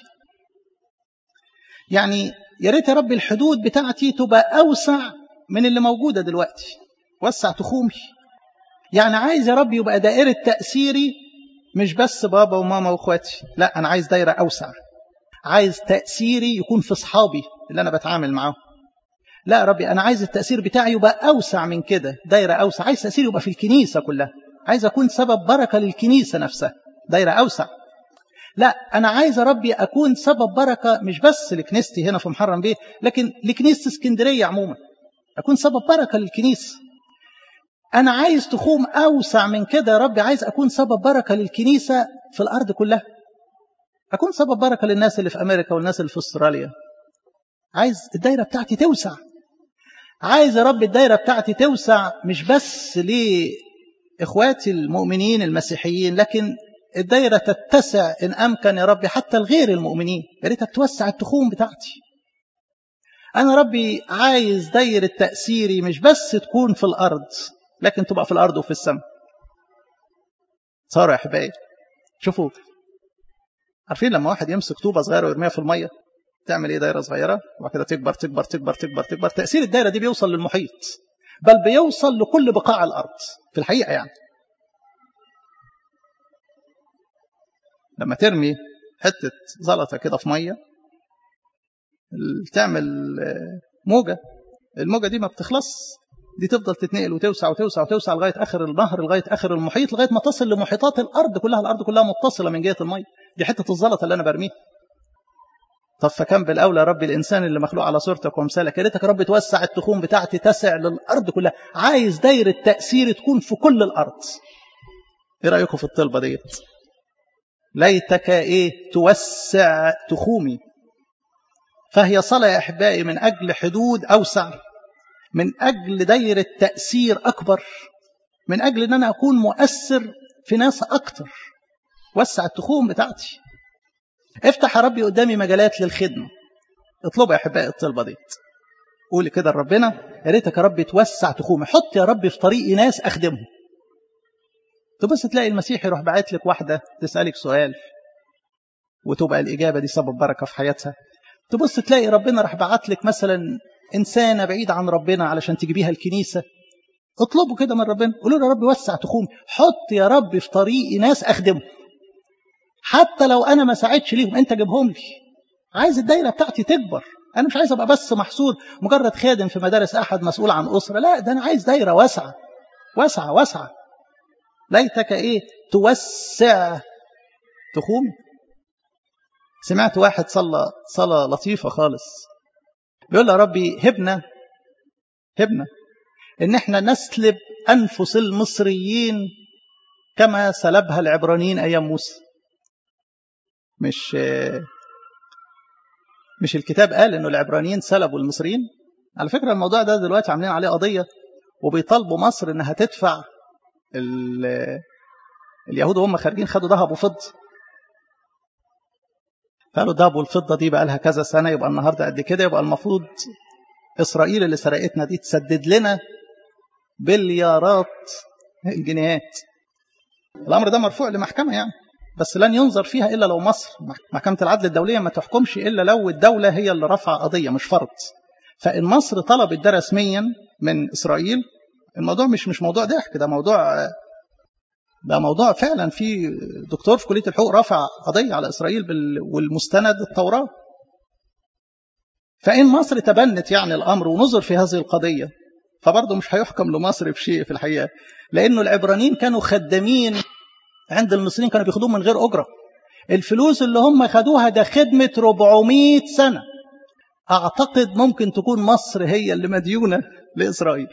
يعني يا ريت يا رب الحدود بتاعتي تبقى اوسع من اللي موجوده دلوقتي وسع تخومي يعني عايز يا رب يبقى دائرة تأثيري مش بس بابا وماما واخواتي لا أنا عايز دايرة أوسع عايز تأثيري يكون في أصحابي اللي أنا بتعامل معاهم لا يا ربي أنا عايز التأثير بتاعي يبقى أوسع من كده دايرة أوسع عايز تأثير يبقى في الكنيسة كلها عايز أكون سبب بركة للكنيسة نفسها دايرة أوسع لا أنا عايز يا ربي أكون سبب بركة مش بس لكنيستي هنا في محرم بيه لكن لكنيسة اسكندرية عموما أكون سبب بركة للكنيسة أنا عايز تخوم أوسع من كده يا رب عايز أكون سبب بركة للكنيسة في الأرض كلها أكون سبب بركة للناس اللي في أمريكا والناس اللي في أستراليا عايز الدايرة بتاعتي توسع عايز يا رب الدايرة بتاعتي توسع مش بس لإخواتي المؤمنين المسيحيين لكن الدايرة تتسع إن أمكن يا ربي حتى الغير المؤمنين يا ريتك توسع التخوم بتاعتي أنا ربي عايز دايرة تأثيري مش بس تكون في الأرض لكن تبقى في الأرض وفي السماء صاروا يا أحبائي شوفوا عارفين لما واحد يمسك طوبة صغيرة ويرميها في المية تعمل ايه دايرة صغيرة وبعد كده تكبر تكبر تكبر تكبر تكبر تأثير الدايرة دي بيوصل للمحيط بل بيوصل لكل بقاع الأرض في الحقيقة يعني لما ترمي حتة زلطة كده في مية تعمل موجة الموجة دي ما بتخلص دي تفضل تتنقل وتوسع وتوسع وتوسع لغايه اخر النهر لغايه اخر المحيط لغايه ما تصل لمحيطات الارض كلها الارض كلها متصله من جهه الميه دي حته الزلطه اللي انا برميها طب فكم بالاولى يا رب الانسان اللي مخلوق على صورتك ومثالك يا ريتك يا رب توسع التخوم بتاعتي تسع للارض كلها عايز دايره تاثير تكون في كل الارض ايه رايكم في الطلبه ديت ليتك ايه توسع تخومي فهي صلاه يا احبائي من اجل حدود اوسع من أجل دايرة تأثير أكبر من أجل أن أنا أكون مؤثر في ناس أكتر وسع التخوم بتاعتي افتح يا ربي قدامي مجالات للخدمة اطلبوا يا أحبائي الطلبة دي قولي كده لربنا يا ريتك يا رب توسع تخومي حط يا رب في طريقي ناس أخدمهم تبص تلاقي المسيح يروح باعت لك واحدة تسألك سؤال وتبقى الإجابة دي سبب بركة في حياتها تبص تلاقي ربنا راح بعت لك مثلا إنسانة بعيدة عن ربنا علشان تجيبيها الكنيسة اطلبوا كده من ربنا قولوا له يا رب وسع تخومي حط يا رب في طريقي ناس أخدمهم حتى لو أنا ما ساعدش ليهم أنت جيبهم لي عايز الدايرة بتاعتي تكبر أنا مش عايز أبقى بس محصور مجرد خادم في مدارس أحد مسؤول عن أسرة لا ده أنا عايز دايرة واسعة واسعة واسعة ليتك إيه توسع تخومي سمعت واحد صلى صلاة لطيفة خالص بيقول يا ربي هبنا هبنا ان احنا نسلب انفس المصريين كما سلبها العبرانيين ايام موسى مش مش الكتاب قال انه العبرانيين سلبوا المصريين على فكره الموضوع ده دلوقتي عاملين عليه قضيه وبيطالبوا مصر انها تدفع اليهود وهم خارجين خدوا ذهب وفضه قالوا الذهب والفضه دي بقى لها كذا سنه يبقى النهارده قد كده يبقى المفروض اسرائيل اللي سرقتنا دي تسدد لنا بليارات الجنيهات الامر ده مرفوع لمحكمه يعني بس لن ينظر فيها الا لو مصر محكمه العدل الدوليه ما تحكمش الا لو الدوله هي اللي رفع قضيه مش فرض فان مصر طلبت ده رسميا من اسرائيل الموضوع مش مش موضوع ضحك ده موضوع ده موضوع فعلا في دكتور في كليه الحقوق رفع قضيه على اسرائيل والمستند التوراه فان مصر تبنت يعني الامر ونظر في هذه القضيه فبرضه مش هيحكم لمصر بشيء في الحقيقه لانه العبرانيين كانوا خدامين عند المصريين كانوا بياخدوهم من غير اجره الفلوس اللي هم خدوها ده خدمه 400 سنه اعتقد ممكن تكون مصر هي اللي مديونه لاسرائيل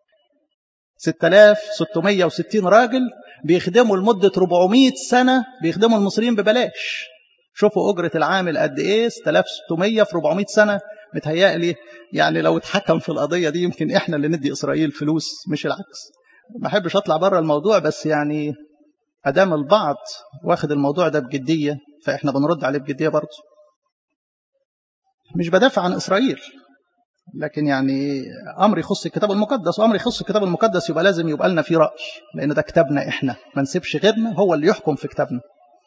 6660 راجل بيخدموا لمده 400 سنه بيخدموا المصريين ببلاش شوفوا اجره العامل قد ايه 6600 في 400 سنه متهيألي يعني لو اتحكم في القضيه دي يمكن احنا اللي ندي اسرائيل فلوس مش العكس ما احبش اطلع بره الموضوع بس يعني ادام البعض واخد الموضوع ده بجديه فاحنا بنرد عليه بجديه برضه مش بدافع عن اسرائيل لكن يعني امر يخص الكتاب المقدس وامر يخص الكتاب المقدس يبقى لازم يبقى لنا فيه راي لان ده كتابنا احنا ما نسيبش غيرنا هو اللي يحكم في كتابنا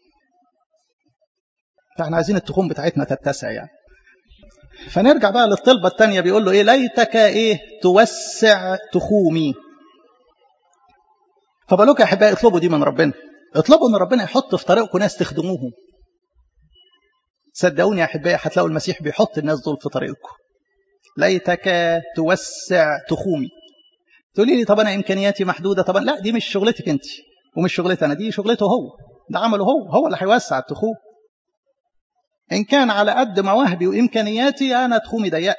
فاحنا عايزين التخوم بتاعتنا تتسع يعني فنرجع بقى للطلبة الثانية بيقول له إيه ليتك إيه توسع تخومي فبقولك يا أحبائي اطلبوا دي من ربنا اطلبوا إن ربنا يحط في طريقكم ناس تخدموهم صدقوني يا أحبائي هتلاقوا المسيح بيحط الناس دول في طريقكم ليتك توسع تخومي تقولي لي طب أنا إمكانياتي محدودة طبعا لا دي مش شغلتك أنت ومش شغلتي أنا دي شغلته هو ده عمله هو هو اللي هيوسع التخوم إن كان على قد مواهبي وإمكانياتي أنا تخومي ضيقة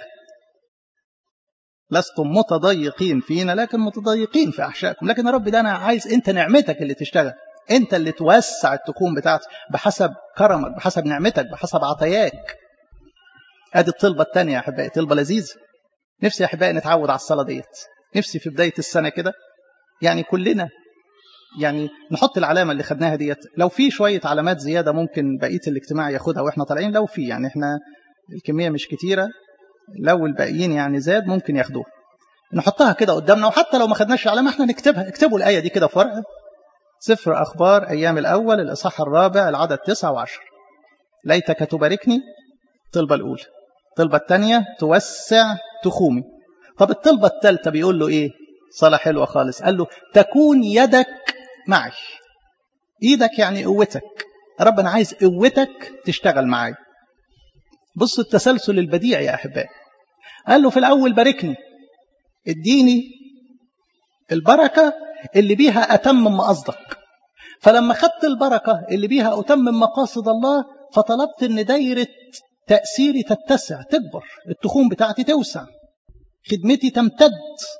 لستم متضيقين فينا لكن متضيقين في أحشائكم لكن يا رب ده أنا عايز أنت نعمتك اللي تشتغل أنت اللي توسع التخوم بتاعتي بحسب كرمك بحسب نعمتك بحسب عطاياك أدي الطلبة الثانية يا أحبائي طلبة لذيذة نفسي يا أحبائي نتعود على الصلاة ديت نفسي في بداية السنة كده يعني كلنا يعني نحط العلامه اللي خدناها ديت لو في شويه علامات زياده ممكن بقيه الاجتماع ياخدها واحنا طالعين لو في يعني احنا الكميه مش كتيره لو الباقيين يعني زاد ممكن ياخدوها نحطها كده قدامنا وحتى لو ما خدناش علامه احنا نكتبها اكتبوا الايه دي كده في ورقه سفر اخبار ايام الاول الاصحاح الرابع العدد تسعة وعشر ليتك تباركني الطلبه الاولى الطلبه الثانيه توسع تخومي طب الطلبه الثالثه بيقول له ايه صلاة حلوة خالص قال له تكون يدك معي ايدك يعني قوتك رب انا عايز قوتك تشتغل معايا بص التسلسل البديع يا احبائي قال له في الاول باركني اديني البركه اللي بيها اتمم مقاصدك فلما خدت البركه اللي بيها اتمم مقاصد الله فطلبت ان دايره تاثيري تتسع تكبر التخوم بتاعتي توسع خدمتي تمتد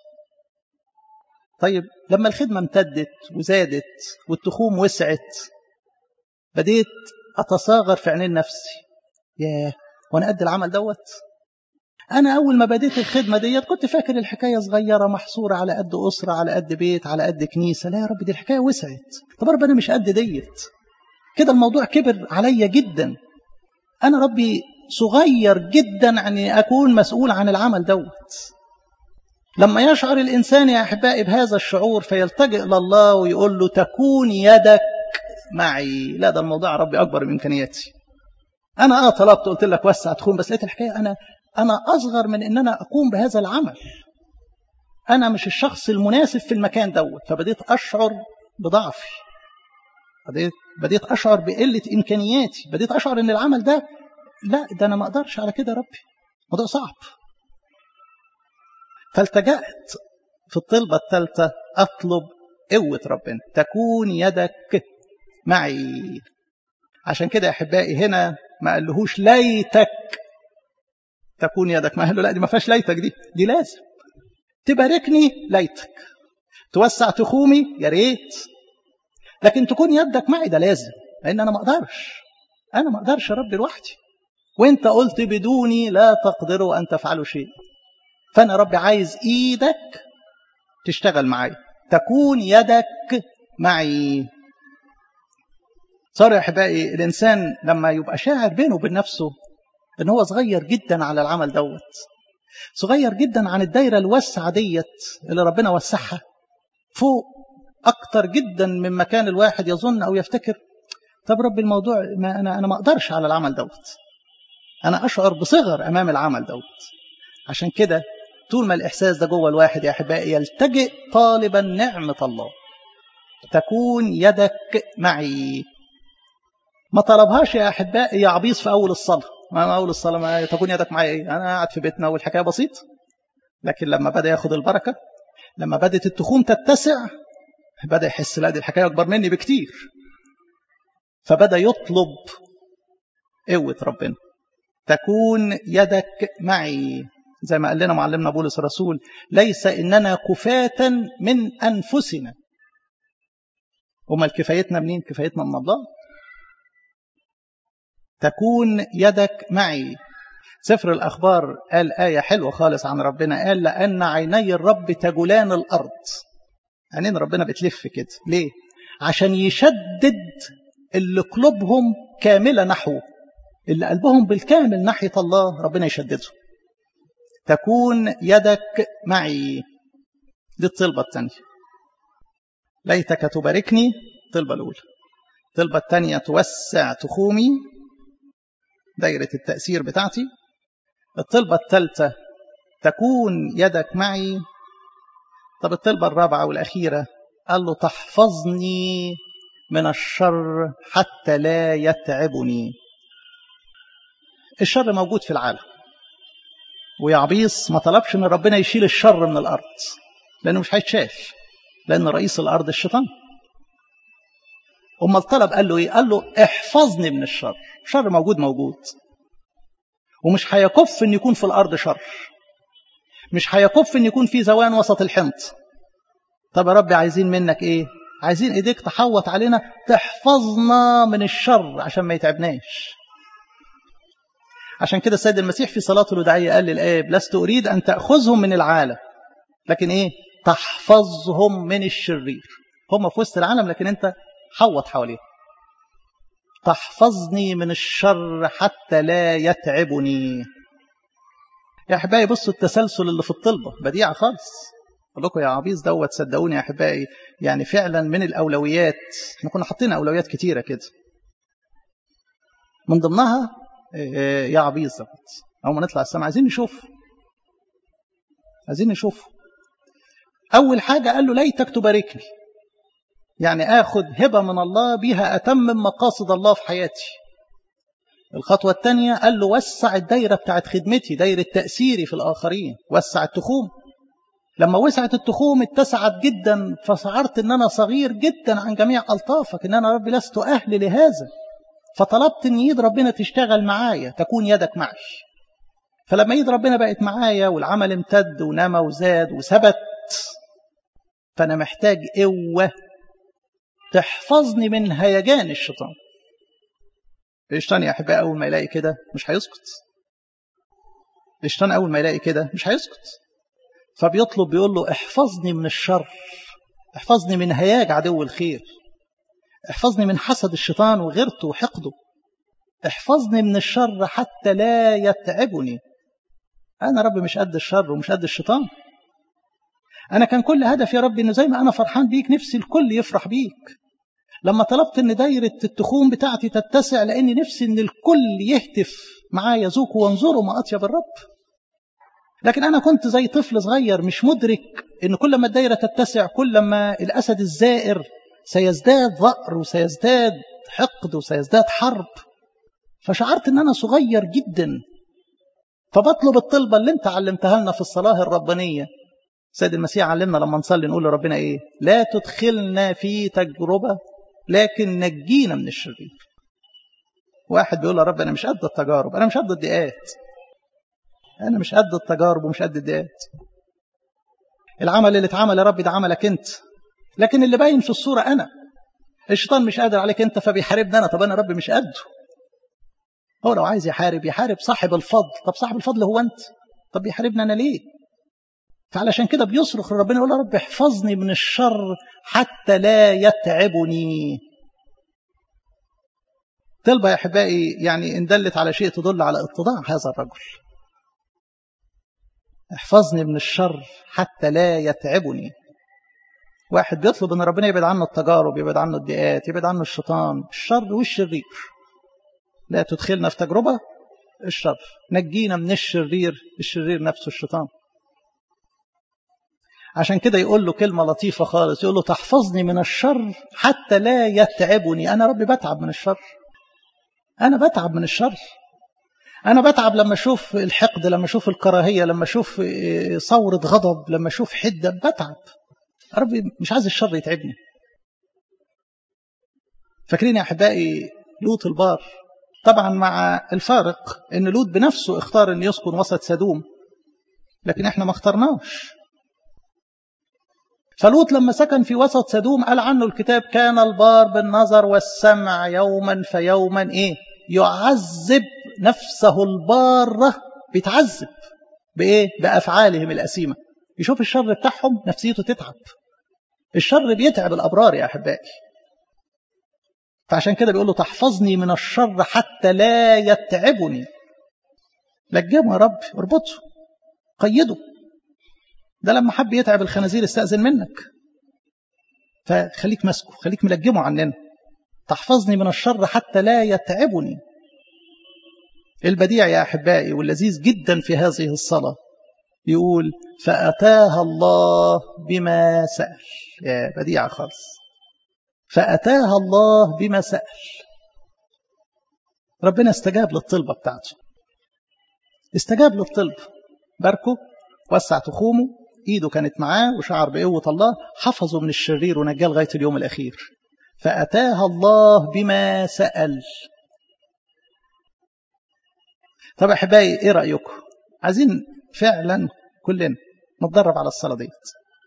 طيب لما الخدمة امتدت وزادت والتخوم وسعت بديت أتصاغر في عينين نفسي ياه وأنا قد العمل دوت أنا أول ما بديت الخدمة ديت كنت فاكر الحكاية صغيرة محصورة على قد أسرة على قد بيت على قد كنيسة لا يا رب دي الحكاية وسعت طب رب أنا مش قد ديت كده الموضوع كبر عليا جدا أنا ربي صغير جدا أني أكون مسؤول عن العمل دوت لما يشعر الإنسان يا أحبائي بهذا الشعور فيلتجئ لله ويقول له تكون يدك معي لا ده الموضوع ربي أكبر من إمكانياتي أنا آه طلبت قلت لك وسع تكون بس لقيت الحكاية أنا أنا أصغر من إن أنا أقوم بهذا العمل أنا مش الشخص المناسب في المكان دوت فبديت أشعر بضعفي بديت بديت أشعر بقلة إمكانياتي بديت أشعر إن العمل ده لا ده أنا ما أقدرش على كده يا ربي موضوع صعب فالتجأت في الطلبة الثالثة أطلب قوة ربنا تكون يدك معي عشان كده يا أحبائي هنا ما قالهوش ليتك تكون يدك ما قال له لا دي ما فيهاش ليتك دي دي لازم تباركني ليتك توسع تخومي يا ريت لكن تكون يدك معي ده لازم لان انا ما اقدرش انا ما اقدرش اربي لوحدي وانت قلت بدوني لا تقدروا ان تفعلوا شيء فانا ربي عايز ايدك تشتغل معي تكون يدك معي صار يا احبائي الانسان لما يبقى شاعر بينه وبين نفسه ان هو صغير جدا على العمل دوت صغير جدا عن الدايره الواسعه ديت اللي ربنا وسعها فوق اكتر جدا مما كان الواحد يظن او يفتكر طب رب الموضوع ما انا انا ما اقدرش على العمل دوت انا اشعر بصغر امام العمل دوت عشان كده طول ما الاحساس ده جوه الواحد يا احبائي يلتجئ طالبا نعمه الله تكون يدك معي ما طلبهاش يا احبائي يا عبيص في اول الصلاه ما اول الصلاه ما تكون يدك معي ايه انا قاعد في بيتنا والحكايه بسيطه لكن لما بدا ياخد البركه لما بدات التخوم تتسع بدا يحس لا دي الحكايه اكبر مني بكتير فبدا يطلب قوه ربنا تكون يدك معي زي ما قال لنا معلمنا بولس الرسول ليس اننا كفاة من انفسنا امال كفايتنا منين كفايتنا من الله تكون يدك معي سفر الأخبار قال آية حلوة خالص عن ربنا قال لأن عيني الرب تجولان الأرض عينين ربنا بتلف كده ليه؟ عشان يشدد اللي قلوبهم كاملة نحوه اللي قلبهم بالكامل ناحية الله ربنا يشدده تكون يدك معي دي الطلبة الثانية ليتك تباركني الطلبة الأولى الطلبة الثانية توسع تخومي دايرة التأثير بتاعتي الطلبة الثالثة تكون يدك معي طب الطلبة الرابعة والأخيرة قال له تحفظني من الشر حتى لا يتعبني الشر موجود في العالم ويعبيص ما طلبش ان ربنا يشيل الشر من الارض لانه مش هيتشاف لان رئيس الارض الشيطان امال طلب قال له ايه قال له احفظني من الشر الشر موجود موجود ومش هيكف ان يكون في الارض شر مش هيكف ان يكون في زوان وسط الحنط طب يا رب عايزين منك ايه عايزين ايديك تحوط علينا تحفظنا من الشر عشان ما يتعبناش عشان كده السيد المسيح في صلاته الوداعية قال للآب لست أريد أن تأخذهم من العالم لكن إيه تحفظهم من الشرير هم في وسط العالم لكن أنت حوط حواليهم تحفظني من الشر حتى لا يتعبني يا أحبائي بصوا التسلسل اللي في الطلبة بديعة خالص أقول لكم يا عبيص دوت صدقوني يا أحبائي يعني فعلا من الأولويات احنا كنا حاطين أولويات كتيرة كده من ضمنها يا عبيص دوت أول ما نطلع السماء عايزين نشوف عايزين نشوف أول حاجة قال له ليتك تباركني يعني آخذ هبة من الله بها أتمم مقاصد الله في حياتي الخطوة الثانية قال له وسع الدايرة بتاعت خدمتي دايرة تأثيري في الآخرين وسع التخوم لما وسعت التخوم اتسعت جدا فشعرت ان انا صغير جدا عن جميع الطافك ان انا ربي لست اهل لهذا فطلبت ان يد ربنا تشتغل معايا تكون يدك معي فلما يد ربنا بقت معايا والعمل امتد ونمى وزاد وثبت فانا محتاج قوه تحفظني من هيجان الشيطان الشيطان يا احبائي اول ما يلاقي كده مش هيسكت الشيطان اول ما يلاقي كده مش هيسكت فبيطلب بيقول له احفظني من الشر احفظني من هياج عدو الخير احفظني من حسد الشيطان وغيرته وحقده احفظني من الشر حتى لا يتعبني انا رب مش قد الشر ومش قد الشيطان أنا كان كل هدفي يا رب إنه زي ما أنا فرحان بيك نفسي الكل يفرح بيك لما طلبت إن دايرة التخوم بتاعتي تتسع لأني نفسي إن الكل يهتف معايا ذوقوا وانظروا ما أطيب الرب لكن أنا كنت زي طفل صغير مش مدرك إن كل ما الدايرة تتسع كل ما الأسد الزائر سيزداد ظأر وسيزداد حقد وسيزداد حرب فشعرت إن أنا صغير جدا فبطلب الطلبة اللي انت علمتها لنا في الصلاة الربانية سيد المسيح علمنا لما نصلي نقول لربنا ايه لا تدخلنا في تجربة لكن نجينا من الشرير واحد بيقول يا رب انا مش قد التجارب انا مش قد الضيقات انا مش قد التجارب ومش قد الضيقات العمل اللي اتعمل يا رب ده عملك انت لكن اللي باين في الصورة انا الشيطان مش قادر عليك انت فبيحاربني انا طب انا رب مش قده هو لو عايز يحارب يحارب صاحب الفضل طب صاحب الفضل هو انت طب بيحاربني انا ليه فعلشان كده بيصرخ لربنا يقول يا رب احفظني من الشر حتى لا يتعبني طلبة يا أحبائي يعني إن دلت على شيء تدل على اتضاع هذا الرجل احفظني من الشر حتى لا يتعبني واحد بيطلب ان ربنا يبعد عنه التجارب يبعد عنه الضيقات يبعد عنه الشيطان الشر والشرير لا تدخلنا في تجربة الشر نجينا من الشرير الشرير نفسه الشيطان عشان كده يقول له كلمة لطيفة خالص يقول له تحفظني من الشر حتى لا يتعبني أنا ربي بتعب من الشر أنا بتعب من الشر أنا بتعب لما أشوف الحقد لما أشوف الكراهية لما أشوف ثورة غضب لما أشوف حدة بتعب ربي مش عايز الشر يتعبني فاكرين يا أحبائي لوط البار طبعا مع الفارق ان لوط بنفسه اختار ان يسكن وسط سدوم لكن احنا ما اخترناش فلوط لما سكن في وسط سدوم قال عنه الكتاب كان البار بالنظر والسمع يوما فيوما ايه يعذب نفسه البارة بيتعذب بايه بافعالهم الاسيمه يشوف الشر بتاعهم نفسيته تتعب الشر بيتعب الابرار يا احبائي فعشان كده بيقول له تحفظني من الشر حتى لا يتعبني لجمه يا رب اربطه قيده ده لما حب يتعب الخنازير استأذن منك فخليك ماسكه خليك ملجمه عننا تحفظني من الشر حتى لا يتعبني البديع يا أحبائي واللذيذ جدا في هذه الصلاة يقول فأتاها الله بما سأل يا بديع خالص فأتاها الله بما سأل ربنا استجاب للطلبة بتاعته استجاب للطلب باركه وسع تخومه ايده كانت معاه وشعر بقوة الله حفظه من الشرير ونجاه لغاية اليوم الأخير فأتاها الله بما سأل طب أحبائي إيه رأيكم عايزين فعلا كلنا نتدرب على الصلاة ديت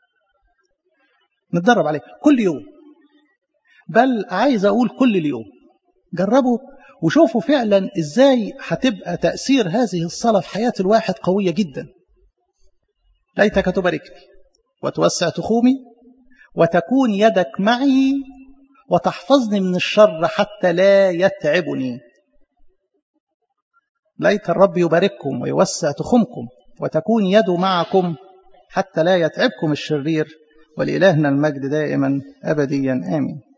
نتدرب عليها كل يوم بل عايز أقول كل اليوم جربوا وشوفوا فعلا إزاي هتبقى تأثير هذه الصلاة في حياة الواحد قوية جدا ليتك تباركني وتوسع تخومي وتكون يدك معي وتحفظني من الشر حتى لا يتعبني ليت الرب يبارككم ويوسع تخومكم وتكون يده معكم حتى لا يتعبكم الشرير ولإلهنا المجد دائما أبديا آمين